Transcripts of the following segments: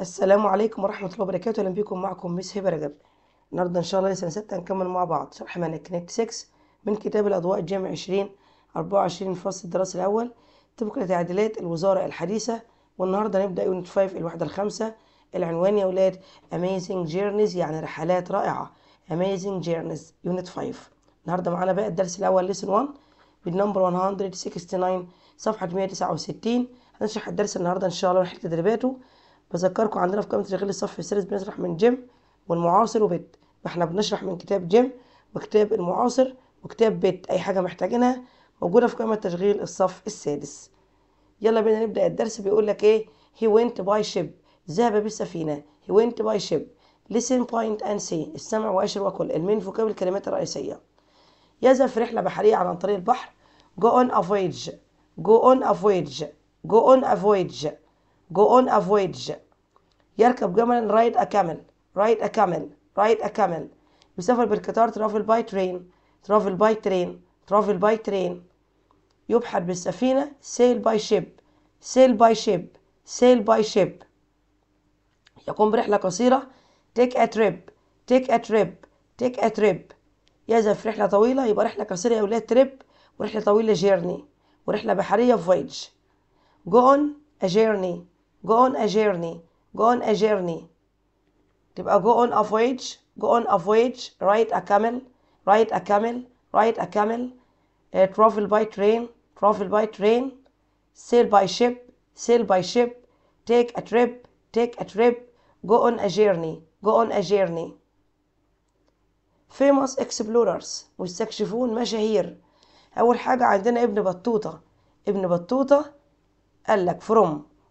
السلام عليكم ورحمة الله وبركاته أهلا بكم معكم ميس هبة رجب النهاردة إن شاء الله لسنة ستة هنكمل مع بعض شرح منهج كونكت 6 من كتاب الأضواء الجامع 20 24 فصل الدراسي الأول طبق تعديلات الوزارة الحديثة والنهاردة نبدأ يونت 5 الوحدة الخامسة العنوان يا ولاد Amazing Journeys يعني رحلات رائعة Amazing Journeys يونت 5 النهاردة معانا بقى الدرس الأول ليسن 1 بالنمبر 169 صفحة 169 هنشرح الدرس النهاردة إن شاء الله ونحل تدريباته بذكركم عندنا في قائمة تشغيل الصف السادس بنشرح من جيم والمعاصر وبت فاحنا بنشرح من كتاب جيم وكتاب المعاصر وكتاب بت أي حاجة محتاجينها موجودة في قائمة تشغيل الصف السادس يلا بينا نبدأ الدرس بيقول لك إيه he went by ship ذهب بالسفينة he went by ship listen point and see استمع وأشر وكل المين فوكاب الكلمات الرئيسية يذهب في رحلة بحرية عن طريق البحر go on a voyage go on a voyage go on a voyage go on a voyage يركب جملا ride a camel ride a camel ride a camel يسافر بالقطار travel by train travel by train travel by train يبحر بالسفينة sail by ship sail by ship sail by ship يقوم برحلة قصيرة take a trip take a trip take a trip يذهب في رحلة طويلة يبقى رحلة قصيرة يا ولاد trip ورحلة طويلة journey ورحلة بحرية voyage go on a journey go on a journey go on a journey تبقى go on a voyage go on a voyage ride a camel ride a camel ride a camel uh, travel by train travel by train sail by ship sail by ship take a trip take a trip go on a journey go on a journey famous explorers مستكشفون مشاهير أول حاجة عندنا ابن بطوطة ابن بطوطة قال لك from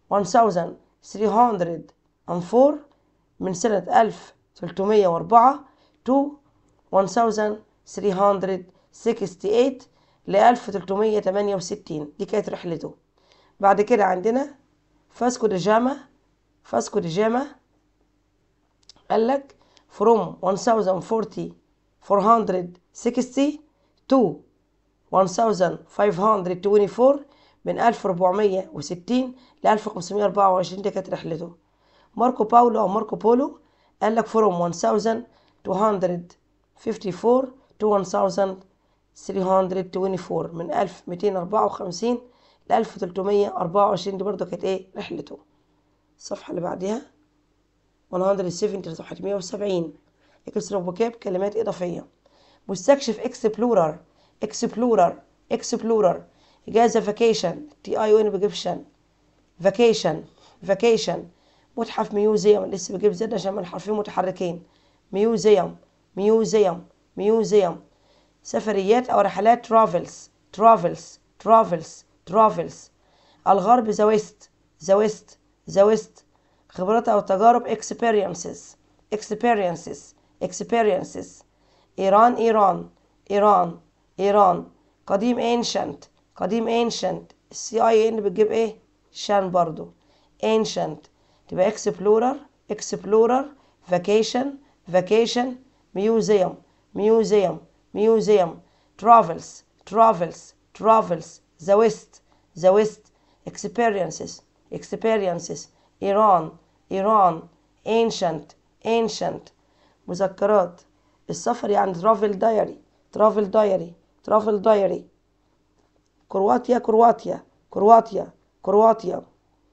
1304 من سنة 1304 to 1368 ل 1368 دي كانت رحلته بعد كده عندنا فاسكو دي جاما فاسكو دي جاما قال لك from 1460 460 to 1524 من 1460 ل 1524 دي كانت رحلته ماركو باولو أو ماركو بولو قال لك from 1254 to 1324 من 1254 ل 1324 دي برضه كانت ايه رحلته الصفحة اللي بعدها 170 صفحة 170 اكسر فوكاب كلمات إضافية مستكشف اكسبلورر اكسبلورر اكسبلورر إجازة فاكيشن تي اي او ان بجيب شن فاكيشن فاكيشن متحف ميوزيوم لسه بجيب زد عشان الحرفين متحركين ميوزيوم ميوزيوم ميوزيوم سفريات أو رحلات ترافلز ترافلز ترافلز ترافلز الغرب ذا ويست ذا ويست ذا ويست خبرات أو تجارب experiences experiences experiences إيران إيران إيران إيران قديم ancient قديم ancient السي اي ان بتجيب ايه شان برضو ancient تبقى explorer explorer vacation vacation museum museum museum travels travels travels the west the west experiences experiences Iran Iran ancient ancient مذكرات السفر يعني travel diary travel diary travel diary كرواتيا كرواتيا كرواتيا كرواتيا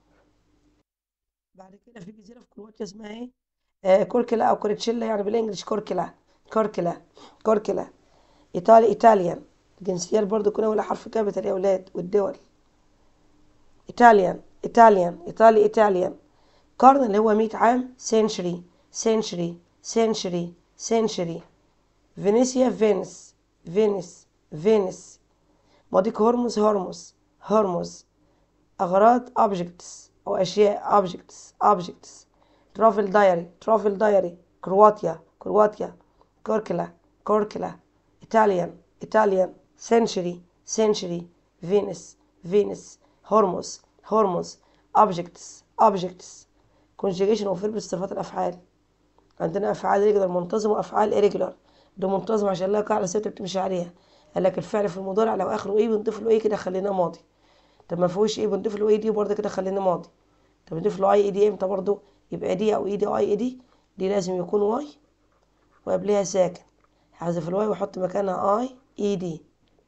بعد كده في جزيرة في كرواتيا اسمها ايه؟ آه كوركلا او كوريتشيلا يعني بالانجلش كوركلا كوركلا كوركلا ايطالي ايطاليان الجنسيات برضو كنا ولا حرف كابيتال يا ولاد والدول ايطاليان ايطاليان ايطالي ايطاليان قرن اللي هو 100 عام سنشري سنشري سنشري سنشري فينيسيا فينس فينس فينس مضيق هرمز هرمز هرمز أغراض objects أو أشياء objects objects travel diary travel diary كرواتيا كرواتيا كوركلا كوركلا Italian Italian century century Venus Venus هرمز هرمز objects objects conjugation of verbs صفات الأفعال عندنا أفعال regular منتظم وأفعال irregular ده منتظم عشان لها قاعدة ثابتة بتمشي عليها قال لك الفعل في المضارع لو آخره إيه بنضيف له إيه كده خليناه ماضي طب ما فيهوش إيه بنضيف له إيه دي برضه كده خليناه ماضي طب نضيف له أي إي دي إمتى برضه يبقى دي او اي دي اي اي دي دي لازم يكون واي وقبلها ساكن هحذف الواي واحط مكانها اي اي دي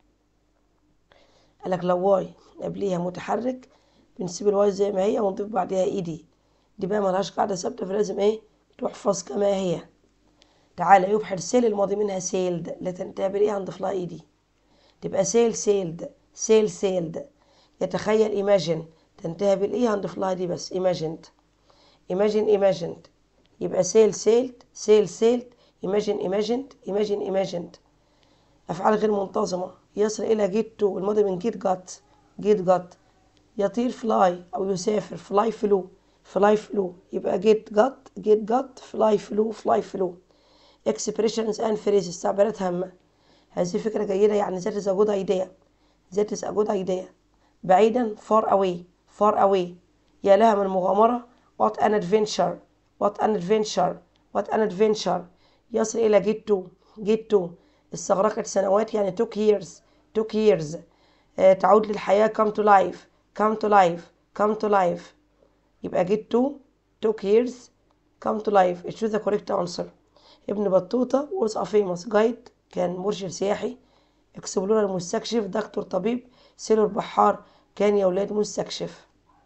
قالك لو واي قبليها متحرك بنسيب الواي زي ما هي ونضيف بعدها اي دي دي بقى ملهاش قاعدة ثابتة فلازم ايه تحفظ كما هي تعالى يبحر سيل الماضي منها سيلد لا تنتهي بالايه هنضيف لها اي دي تبقى سيل سيلد سيل سيلد يتخيل ايماجن تنتهي بالايه هنضيف لها دي بس ايماجنت ايماجن ايماجنت يبقى سيل سيلد سيل سيلد ايماجن ايماجنت ايماجن ايماجنت افعال غير منتظمه يصل الى جيت تو الماضي من جيت جات جيت جات يطير فلاي او يسافر فلاي فلو فلاي فلو يبقى جيت جات جيت جات فلاي فلو فلاي فلو expressions and phrases تعبيرات هامة هذه فكرة جيدة يعني that is a good idea that is a good idea بعيدا far away far away يا لها من مغامرة what an adventure what an adventure what an adventure يصل إلى get to get to استغرقت سنوات يعني took years took years آه تعود للحياة come to life come to life come to life يبقى get to took years come to life choose the correct answer ابن بطوطة was a famous guide كان مرشد سياحي اكسبلورر مستكشف دكتور طبيب سيلور بحار كان يا ولاد مستكشف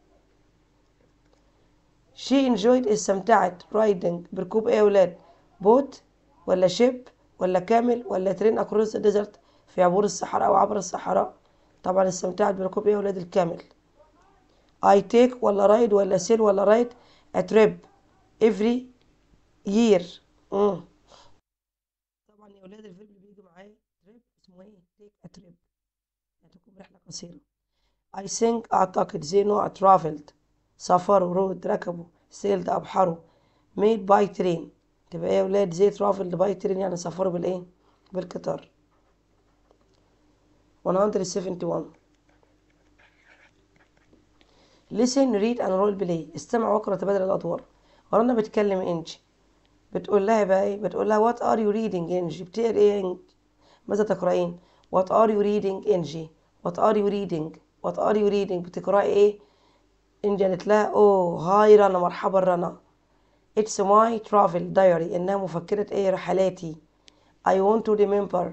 she enjoyed استمتعت riding بركوب ايه يا ولاد بوت ولا شيب ولا كامل ولا ترين اكروس ديزرت في عبور الصحراء او عبر الصحراء طبعا استمتعت بركوب ايه يا ولاد الكامل I take ولا رايد ولا سيل ولا رايد a trip every year مم. طبعا يا ولاد الفيلم اللي بيجي معاه تريب اسمه ايه تيك ا تريب هتكون رحله قصيره I think اعتقد زي نوع traveled سافروا رود ركبوا سيلد ابحروا made by train تبقى ايه يا ولاد زي traveled by train يعني سافروا بالايه بالقطار 171 listen read and role play استمع واقرا تبادل الادوار ورانا بتكلم انجي بتقول لها بقى ايه بتقول لها what are you reading انجي بتقرا ايه انجي ماذا تقرأين what are you reading انجي what are you reading what are you reading بتقرأي ايه انجي قالت لها اوه هاي رنا مرحبا رنا it's my travel diary انها مفكرة ايه رحلاتي I want to remember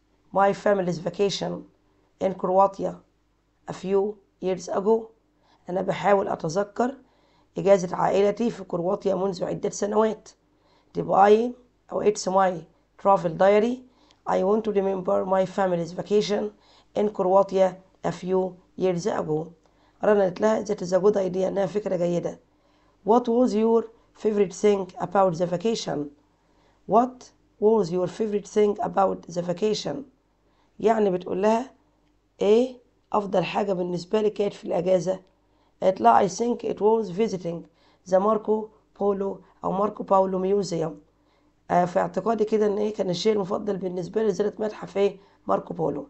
my family's vacation in Croatia a few years ago أنا بحاول أتذكر إجازة عائلتي في كرواتيا منذ عدة سنوات تبقى I أو it's my travel diary I want to remember my family's vacation in Croatia a few years ago رنا قالت لها that is a good idea إنها فكرة جيدة What was your favorite thing about the vacation? What was your favorite thing about the vacation? يعني بتقول لها إيه أفضل حاجة بالنسبة لي كانت في الأجازة؟ قالت لها I think it was visiting the Marco Polo أو ماركو باولو ميوزيوم آه في اعتقادي كده إن إيه كان الشيء المفضل بالنسبة لي زيارة متحف إيه ماركو بولو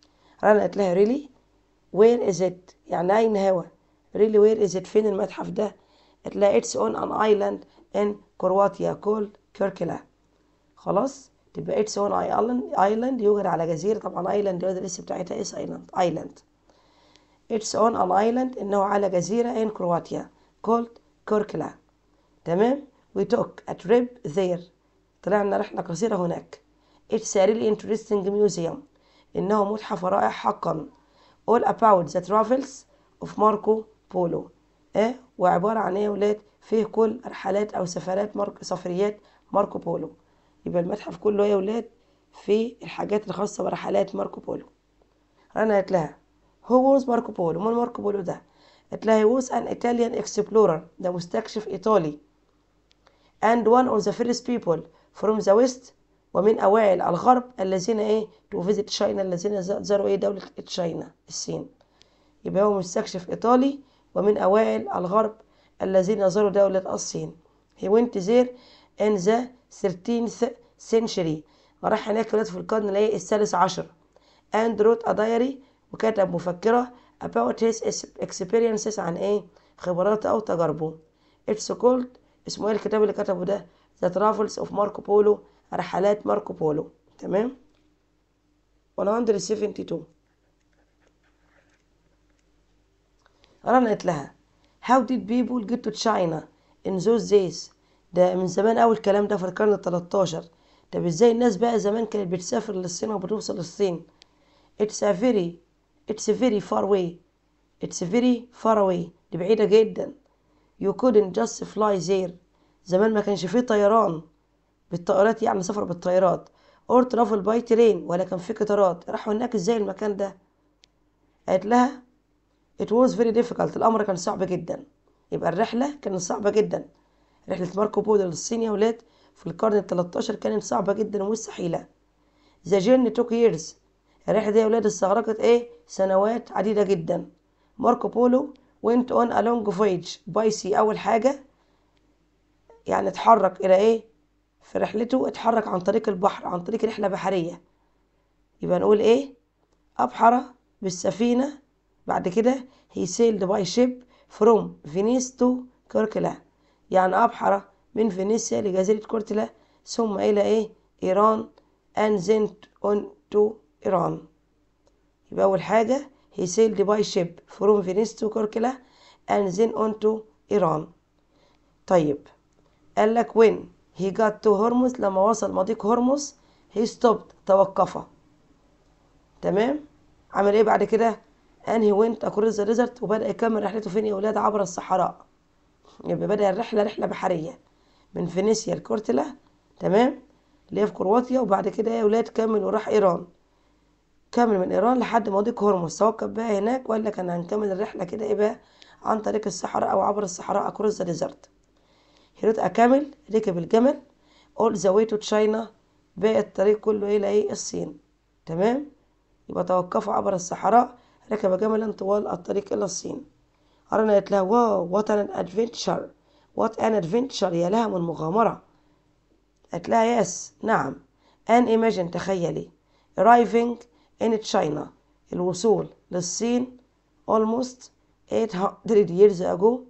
رنا قالت لها really where is it يعني أين هو really where is it فين المتحف ده قالت لها it's on an island in Croatia called Kirkila خلاص تبقى it's on island island يوجد على جزيرة طبعا island يوجد الاسم بتاعتها is island island it's on an island إنه على جزيرة in Croatia called Kirkila تمام we took a trip there طلعنا رحلة قصيرة هناك it's a really interesting museum إنه متحف رائع حقا all about the travels of Marco Polo إيه وعبارة عن إيه يا ولاد فيه كل رحلات أو سفرات مارك سفريات ماركو بولو يبقى المتحف كله يا ولاد فيه الحاجات الخاصة برحلات ماركو بولو أنا قلت لها هو was ماركو بولو من ماركو بولو ده قلت لها he was an Italian explorer ده مستكشف إيطالي and one of the first people from the west ومن أوائل الغرب الذين إيه to visit China الذين زاروا إيه دولة تشاينا الصين يبقى هو مستكشف إيطالي ومن أوائل الغرب الذين زاروا دولة الصين he went there in the 13th century راح هناك ولاد في القرن الإيه الثالث عشر and wrote a diary وكتب مفكرة about his experiences عن إيه خبراته أو تجاربه it's called اسمه ايه الكتاب اللي كتبه ده The Travels of Marco Polo رحلات ماركو بولو تمام 172 رنت لها How did people get to China in those days ده من زمان أوي الكلام ده في القرن التلاتاشر طب ازاي الناس بقى زمان كانت بتسافر للصين وبتوصل للصين it's a very it's a very far away it's very far away دي بعيدة جدا you couldn't just fly there زمان ما كانش فيه طيران بالطائرات يعني سفر بالطيارات or travel by train ولا كان فيه قطارات راحوا هناك ازاي المكان ده قالت لها it was very difficult الأمر كان صعب جدا يبقى الرحلة كانت صعبة جدا رحلة ماركو بولو للصين يا ولاد في القرن التلاتاشر كانت صعبة جدا ومستحيلة The journey took years الرحلة دي يا ولاد استغرقت ايه سنوات عديدة جدا ماركو بولو went on a long voyage by sea أول حاجة يعني اتحرك إلى ايه في رحلته اتحرك عن طريق البحر عن طريق رحلة بحرية يبقى نقول ايه أبحر بالسفينة بعد كده he sailed by ship from Venice to كركلا يعني أبحر من فينيسيا لجزيرة كورتلا ثم إلى إيه إيران and then on to إيران يبقى أول حاجة he sailed by ship from Venice to كركلا and then on to إيران طيب قال لك when he got to هرمز لما وصل مضيق هرمز he stopped توقف تمام عمل ايه بعد كده and he went across the desert وبدأ يكمل رحلته فين يا ولاد عبر الصحراء يبقى بدأ الرحلة رحلة بحرية من فينيسيا لكورتلا تمام اللي هي في كرواتيا وبعد كده يا ولاد كمل وراح إيران كمل من إيران لحد مضيق هرمز توقف بقى هناك ولا كان هنكمل الرحلة كده إيه بقى عن طريق الصحراء أو عبر الصحراء across the desert هيروت أكمل ركب الجمل all the way to China باقي الطريق كله إلى إيه الصين تمام يبقى توقفوا عبر الصحراء ركب جملا طوال الطريق إلى الصين أرانا قالت لها واو وات ان ادفنتشر وات ان ادفنتشر يا لها من مغامرة قالت لها يس نعم ان ايماجين تخيلي arriving in China الوصول للصين almost 800 years ago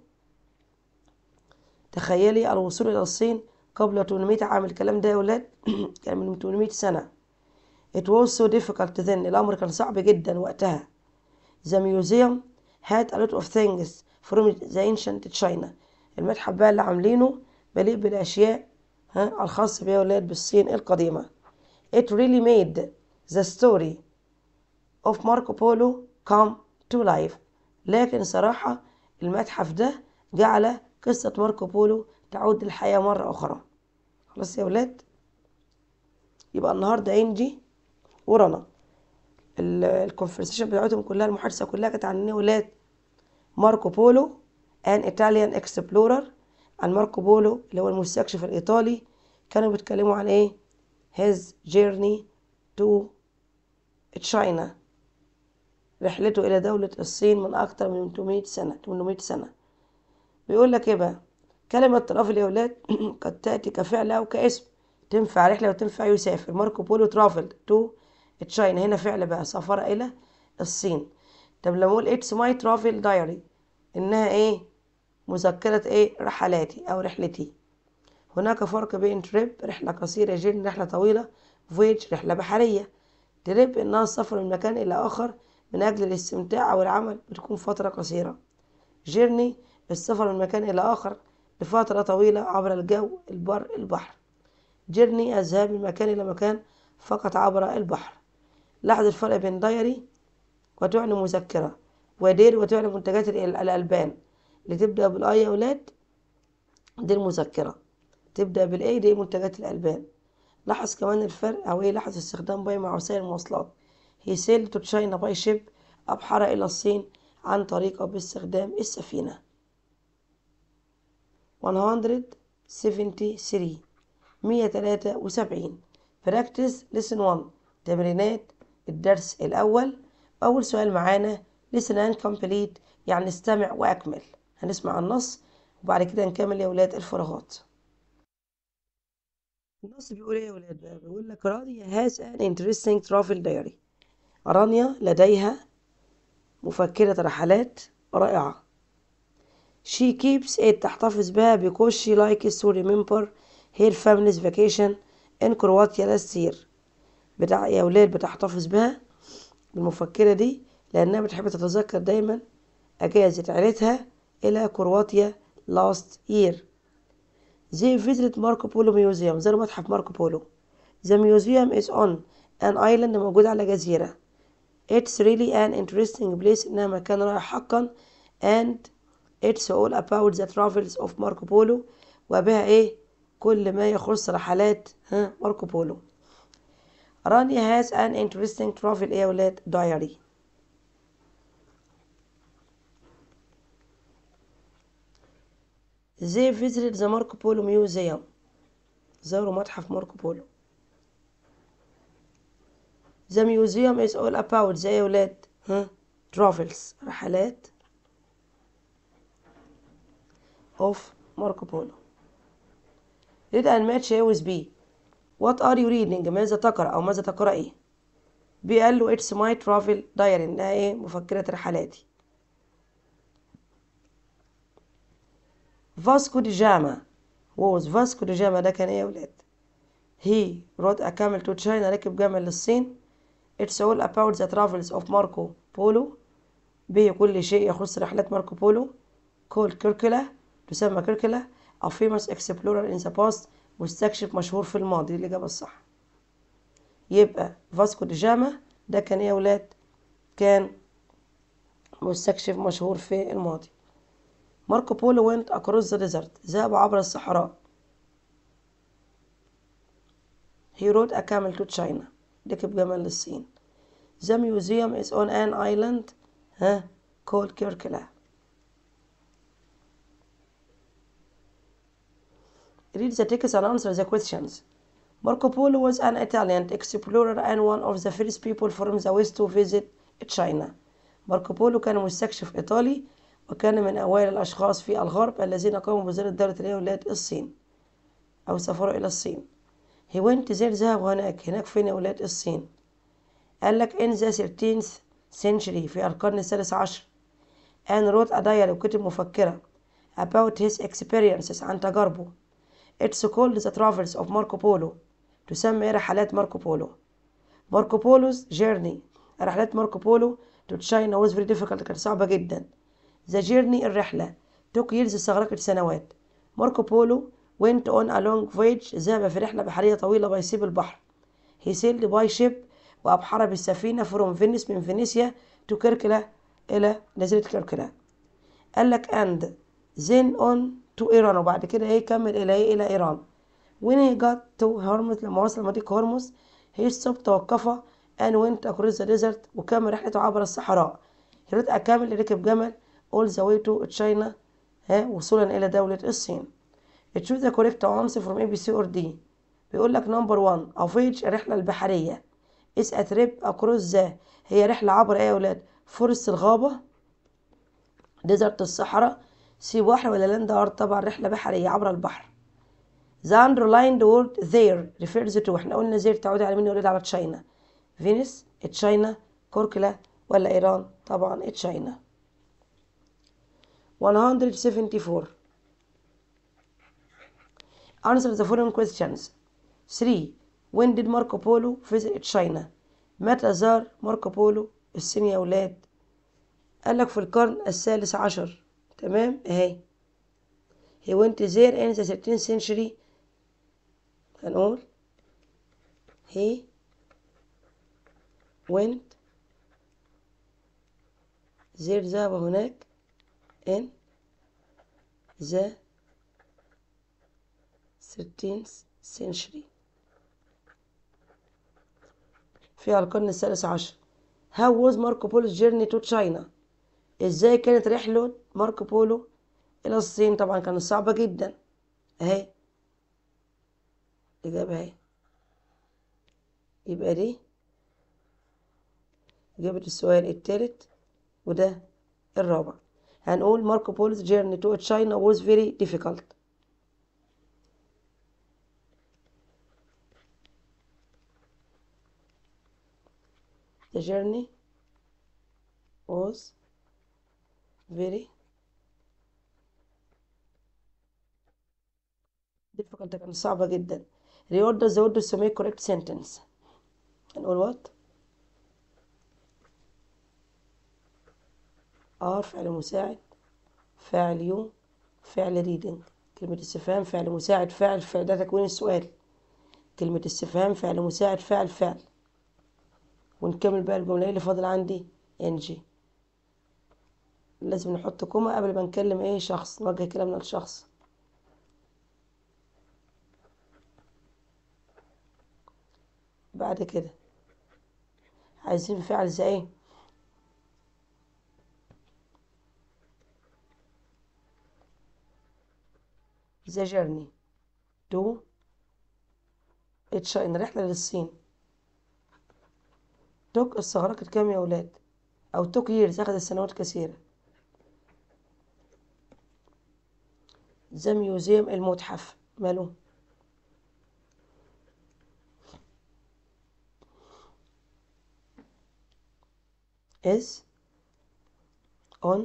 تخيلي الوصول إلى الصين قبل 800 عام الكلام ده يا ولاد كان من 800 سنة it was so difficult then الأمر كان صعب جدا وقتها the museum had a lot of things from the ancient China المتحف بقى اللي عاملينه مليء بالأشياء ها الخاصة بيها ولاد بالصين القديمة it really made the story of Marco Polo come to life لكن صراحة المتحف ده جعل قصة ماركو بولو تعود للحياة مرة أخرى خلاص يا ولاد يبقى النهاردة إنجي ورنا الكونفرسيشن بتاعتهم كلها المحادثة كلها كانت عن إيه ولاد ماركو بولو an Italian explorer عن ماركو بولو اللي هو المستكشف الإيطالي كانوا بيتكلموا عن إيه his journey to China رحلته إلى دولة الصين من أكتر من 800 سنة 800 سنة بيقول لك إيه بقى كلمة ترافل يا ولاد قد تأتي كفعل أو كاسم تنفع رحلة وتنفع يسافر ماركو بولو ترافل تو تشاينا هنا فعل بقى سافر إلى الصين طب لما أقول اتس ماي ترافل دايري إنها إيه مذكرة إيه رحلاتي أو رحلتي هناك فرق بين تريب رحلة قصيرة جدا رحلة طويلة فويج رحلة بحرية تريب إنها السفر من مكان إلى آخر من أجل الاستمتاع أو العمل بتكون فترة قصيرة جيرني السفر من مكان إلى آخر لفترة طويلة عبر الجو البر البحر جيرني الذهاب من مكان إلى مكان فقط عبر البحر لاحظ الفرق بين دايري وتعني مذكرة ودير وتعني منتجات الألبان اللي تبدأ بالآي يا ولاد دي المذكرة تبدأ بالأي دي منتجات الألبان لاحظ كمان الفرق أو إيه لاحظ استخدام باي مع وسائل المواصلات هي سيل تو تشاينا باي شيب أبحر إلى الصين عن طريق أو باستخدام السفينة 173 173 براكتس لسن 1 تمرينات الدرس الأول أول سؤال معانا listen and complete يعني استمع وأكمل هنسمع النص وبعد كده نكمل يا ولاد الفراغات النص بيقول ايه يا ولاد بقى بيقول لك رانيا has an interesting travel diary رانيا لديها مفكرة رحلات رائعة she keeps it تحتفظ بها because she likes to remember her family's vacation in Croatia last year بتاع يا ولاد بتحتفظ بها المفكرة دي لأنها بتحب تتذكر دايما أجازة عيلتها إلى كرواتيا last year they visited ماركو بولو museum زاروا متحف ماركو بولو the museum is on an island موجود على جزيرة it's really an interesting place إنها مكان رائع حقا and it's all about the travels of ماركو بولو وبها إيه كل ما يخص رحلات ها ماركو بولو رانيا has an interesting travel إيه يا ولاد diary they visited the ماركو بولو museum زاروا متحف ماركو بولو The museum is all about زي يا ولاد ها travels رحلات of ماركو بولو read and match A with B what are you reading ماذا تقرأ أو ماذا تقرأي B قال له it's my travel diary إنها إيه مفكرة رحلاتي فاسكو دي جاما was فاسكو دي جاما ده كان إيه يا ولاد he rode a camel to China ركب جمل للصين It's all about the travels of ماركو بولو به كل شيء يخص رحلات ماركو بولو called كيركولا تسمى كيركولا a famous explorer in the past مستكشف مشهور في الماضي دي الإجابة الصح يبقى فاسكو دي جاما ده كان إيه يا ولاد كان مستكشف مشهور في الماضي ماركو بولو went across the desert ذهب عبر الصحراء he rode a camel to China ركب جمل للصين The museum is on an island ها called Kirkula Read the text and answer the questions. Marco Polo was an Italian explorer and one of the first people from the west to visit China. ماركو بولو كان مستكشف إيطالي وكان من أوائل الأشخاص في الغرب الذين قاموا بزيارة دولة الولايات الصين أو سافروا إلى الصين. He went there ذهب هناك هناك فين ولاية الصين قال لك in the 13th century في القرن الثالث عشر and wrote a diary وكتب مفكرة about his experiences عن تجاربه It's called the travels of Marco Polo تسمى رحلات ماركو بولو ماركو بولو's journey رحلات ماركو بولو to China was very difficult كانت صعبة جدا the journey الرحلة took years استغرقت سنوات ماركو بولو went on a long voyage ذهب في رحلة بحرية طويلة بيسيب البحر he sailed by ship وأبحر بالسفينة from Venice من فينيسيا to كركلا إلى جزيرة كركلا قال لك and then on to إيران وبعد كده إيه كمل إلى إيه إلى إيران when he got to هرمز لما وصل مضيق هرمز he stopped توقف and went across the desert وكمل رحلته عبر الصحراء he rode a camel ركب جمل all the way to China ها وصولا إلى دولة الصين choose the correct answer from A B C or D بيقول لك number one a voyage الرحلة البحرية is a trip across the هي رحلة عبر إيه يا ولاد فورست الغابة ديزرت الصحراء سي بحر ولا لاند ارض طبعا رحلة بحرية عبر البحر The underlined word there refers to احنا قلنا there تعود على مين يريد على تشاينا فينيس تشاينا كوركلا ولا ايران طبعا تشاينا 174 Answer the following questions 3 When did Marco Polo visit China متى زار ماركو بولو الصين يا ولاد قال لك في القرن الثالث عشر تمام اهي he went there in the 13th century هنقول he went there ذهب هناك in the 13th century في القرن الثالث عشر How was Marco Polo's journey to China ازاي كانت رحلة ماركو بولو إلى الصين طبعا كانت صعبة جدا اهي الإجابة اهي يبقى دي إجابة السؤال التالت وده الرابع هنقول ماركو بولو's journey to China was very difficult The journey was very difficult كانت صعبة جدا reorder the words to make correct sentence هنقول what are فعل مساعد فاعل يو فعل reading كلمة استفهام فعل مساعد فاعل فعل ده تكوين السؤال كلمة استفهام فعل مساعد فاعل فعل ونكمل بقى الجملة إيه اللي فاضل عندي انجي لازم نحط كوما قبل ما نكلم ايه شخص نوجه كلامنا لشخص بعد كده عايزين فعل زي ايه ذا جيرني تو اتشاين رحلة للصين توك استغرقت كام يا ولاد أو توك ييرز أخذت سنوات كثيرة ذا ميوزيوم المتحف ماله is on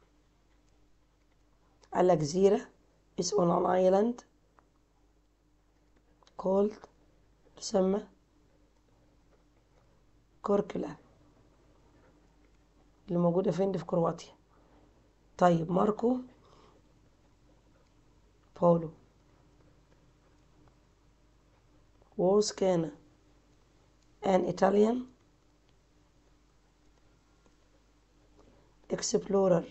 على جزيرة is on an island called تسمى كوركلا اللي موجودة فين دي في كرواتيا طيب ماركو بولو was كان an Italian explorer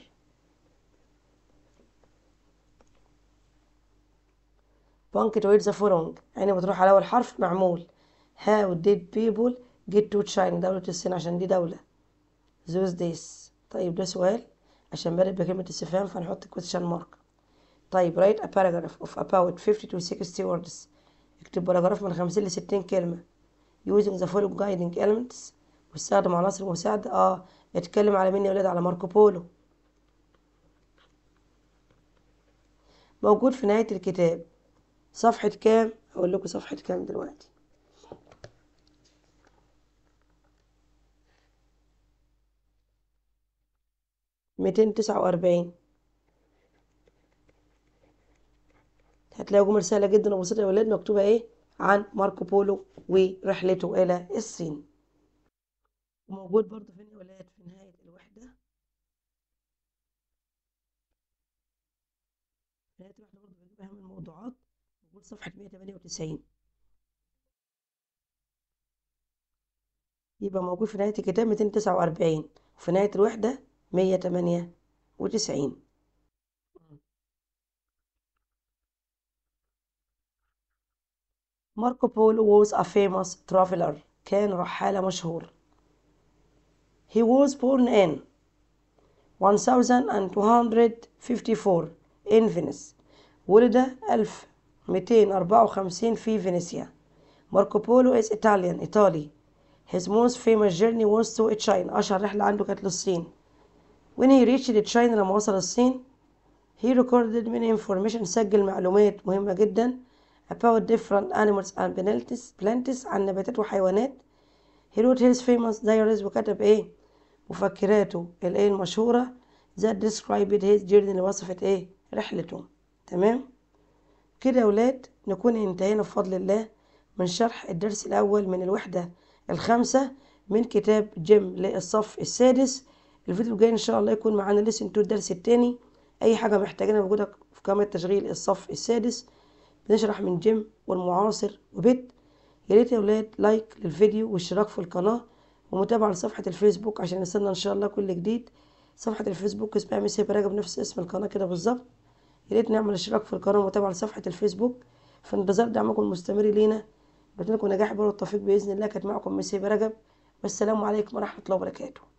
punctuate the following يعني بتروح على أول حرف معمول how did people get to China دولة الصين عشان دي دولة those days طيب ده سؤال عشان بادئ بكلمة استفهام فنحط question mark طيب write a paragraph of about 50 to 60 words اكتب باراجراف من 50 ل 60 كلمة using the following guiding elements واستخدم عناصر مساعدة اه اتكلم على مين يا ولاد على ماركو بولو موجود في نهاية الكتاب صفحة كام أقول لكم صفحة كام دلوقتي ميتين تسعة وأربعين هتلاقوا جمل سهلة جدا وبسيطة يا ولاد مكتوبة ايه عن ماركو بولو ورحلته إلى الصين وموجود برضو فين يا ولاد في نهاية الوحدة في نهاية الوحدة برضو بنجيب أهم الموضوعات موجود صفحة 198 يبقى موجود في نهاية الكتاب 249 وفي نهاية الوحدة 198 ماركو بولو was a famous traveler كان رحالة مشهور He was born in 1254 in Venice ولد 1254 في فينيسيا ماركو بولو is Italian إيطالي His most famous journey was to China أشهر رحلة عنده كانت للصين When he reached China لما وصل الصين he recorded many information سجل معلومات مهمة جدا about different animals and plants plants عن نباتات وحيوانات he wrote his famous diaries وكتب ايه مفكراته الايه المشهورة that described his journey اللي وصفت ايه رحلته تمام كده يا ولاد نكون انتهينا بفضل الله من شرح الدرس الأول من الوحدة الخامسة من كتاب جيم للصف السادس الفيديو الجاي إن شاء الله يكون معانا لسن تو الدرس التاني أي حاجة محتاجينها موجودة في قائمة تشغيل الصف السادس بنشرح من جيم والمعاصر وبيت يا ريت يا ولاد لايك للفيديو واشتراك في القناة ومتابعة لصفحة الفيسبوك عشان يصلنا إن شاء الله كل جديد صفحة الفيسبوك اسمها ميس هبة بنفس اسم القناة كده بالظبط يا ريت نعمل اشتراك في القناة ومتابعة لصفحة الفيسبوك في انتظار دعمكم المستمر لينا بتمنى لكم نجاح بر والتوفيق بإذن الله كانت معكم ميس هبة رجب والسلام عليكم ورحمة الله وبركاته